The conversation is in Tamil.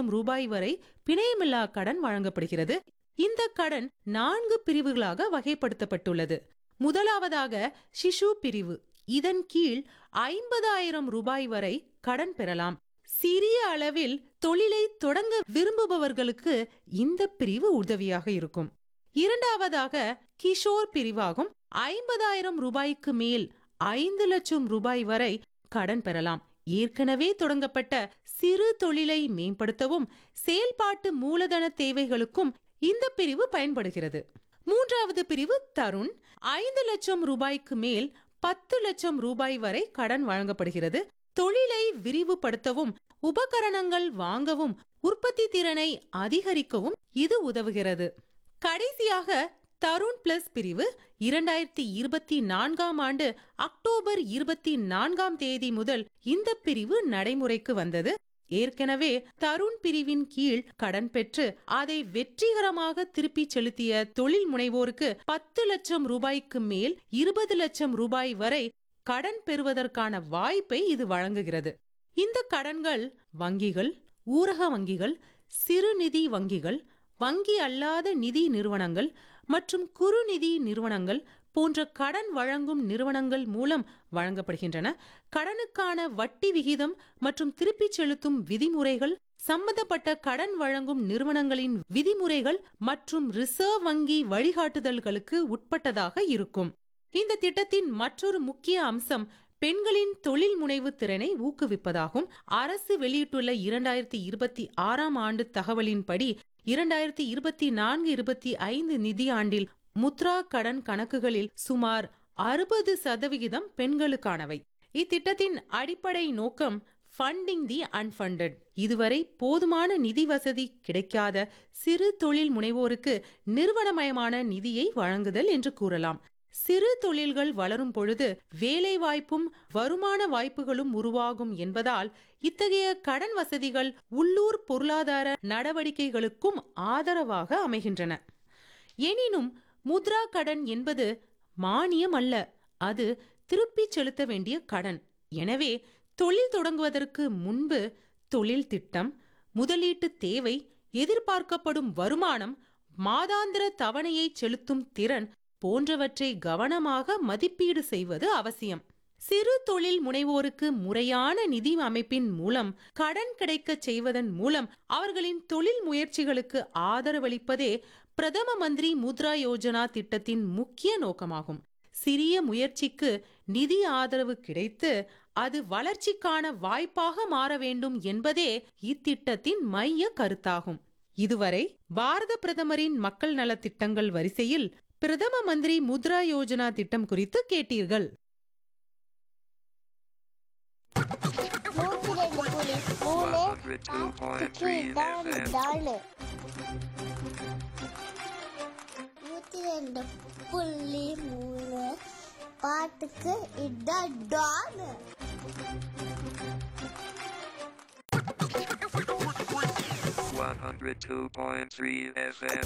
லட்சம் ரூபாய் வரை பிணையமில்லா கடன் வழங்கப்படுகிறது இந்த கடன் நான்கு பிரிவுகளாக வகைப்படுத்தப்பட்டுள்ளது முதலாவதாக சிசு பிரிவு இதன் கீழ் ஐம்பதாயிரம் ரூபாய் வரை கடன் பெறலாம் சிறிய அளவில் தொழிலை தொடங்க விரும்புபவர்களுக்கு இந்த பிரிவு உதவியாக இருக்கும் இரண்டாவதாக கிஷோர் பிரிவாகும் ஐம்பதாயிரம் ரூபாய்க்கு மேல் ஐந்து லட்சம் ரூபாய் வரை கடன் பெறலாம் ஏற்கனவே தொடங்கப்பட்ட சிறு தொழிலை மேம்படுத்தவும் செயல்பாட்டு மூலதன தேவைகளுக்கும் இந்த பிரிவு பயன்படுகிறது மூன்றாவது பிரிவு தருண் ஐந்து லட்சம் ரூபாய்க்கு மேல் பத்து லட்சம் ரூபாய் வரை கடன் வழங்கப்படுகிறது தொழிலை விரிவுபடுத்தவும் உபகரணங்கள் வாங்கவும் உற்பத்தி திறனை அதிகரிக்கவும் இது உதவுகிறது கடைசியாக தருண் பிளஸ் பிரிவு இரண்டாயிரத்தி இருபத்தி நான்காம் ஆண்டு அக்டோபர் இருபத்தி நான்காம் தேதி முதல் இந்த பிரிவு நடைமுறைக்கு வந்தது ஏற்கனவே தருண் பிரிவின் கீழ் கடன் பெற்று அதை வெற்றிகரமாக திருப்பிச் செலுத்திய தொழில் முனைவோருக்கு பத்து லட்சம் ரூபாய்க்கு மேல் இருபது லட்சம் ரூபாய் வரை கடன் பெறுவதற்கான வாய்ப்பை இது வழங்குகிறது இந்த கடன்கள் வங்கிகள் ஊரக வங்கிகள் சிறுநிதி வங்கிகள் வங்கி அல்லாத நிதி நிறுவனங்கள் மற்றும் குறுநிதி நிறுவனங்கள் போன்ற கடன் வழங்கும் நிறுவனங்கள் மூலம் வழங்கப்படுகின்றன கடனுக்கான வட்டி விகிதம் மற்றும் திருப்பிச் செலுத்தும் விதிமுறைகள் சம்பந்தப்பட்ட கடன் வழங்கும் நிறுவனங்களின் விதிமுறைகள் மற்றும் ரிசர்வ் வங்கி வழிகாட்டுதல்களுக்கு உட்பட்டதாக இருக்கும் இந்த திட்டத்தின் மற்றொரு முக்கிய அம்சம் பெண்களின் தொழில் முனைவு திறனை ஊக்குவிப்பதாகும் அரசு வெளியிட்டுள்ள இரண்டாயிரத்தி இருபத்தி ஆறாம் ஆண்டு தகவலின்படி இரண்டாயிரத்தி இருபத்தி நான்கு இருபத்தி ஐந்து நிதியாண்டில் முத்ரா கடன் கணக்குகளில் சுமார் அறுபது சதவிகிதம் பெண்களுக்கானவை இத்திட்டத்தின் அடிப்படை நோக்கம் ஃபண்டிங் தி அன்ஃபண்டட் இதுவரை போதுமான நிதி வசதி கிடைக்காத சிறு தொழில் முனைவோருக்கு நிறுவனமயமான நிதியை வழங்குதல் என்று கூறலாம் சிறு தொழில்கள் வளரும் பொழுது வேலைவாய்ப்பும் வருமான வாய்ப்புகளும் உருவாகும் என்பதால் இத்தகைய கடன் வசதிகள் உள்ளூர் பொருளாதார நடவடிக்கைகளுக்கும் ஆதரவாக அமைகின்றன எனினும் முத்ரா கடன் என்பது மானியம் அல்ல அது திருப்பிச் செலுத்த வேண்டிய கடன் எனவே தொழில் தொடங்குவதற்கு முன்பு தொழில் திட்டம் முதலீட்டு தேவை எதிர்பார்க்கப்படும் வருமானம் மாதாந்திர தவணையை செலுத்தும் திறன் போன்றவற்றை கவனமாக மதிப்பீடு செய்வது அவசியம் சிறு தொழில் முனைவோருக்கு முறையான நிதி அமைப்பின் மூலம் கடன் கிடைக்கச் செய்வதன் மூலம் அவர்களின் தொழில் முயற்சிகளுக்கு ஆதரவளிப்பதே பிரதம மந்திரி முத்ரா யோஜனா திட்டத்தின் முக்கிய நோக்கமாகும் சிறிய முயற்சிக்கு நிதி ஆதரவு கிடைத்து அது வளர்ச்சிக்கான வாய்ப்பாக மாற வேண்டும் என்பதே இத்திட்டத்தின் மைய கருத்தாகும் இதுவரை பாரத பிரதமரின் மக்கள் நலத் திட்டங்கள் வரிசையில் பிரதம மந்திரி முத்ரா யோஜனா திட்டம் குறித்து கேட்டீர்கள் நூத்தி ரெண்டு புள்ளி மூணு ஆட்டுக்கு 102.3 டாலு FM. டாலு நூத்தி ரெண்டு புள்ளி மூணு பாட்டுக்கு இதான் டாலு 102.3 FM.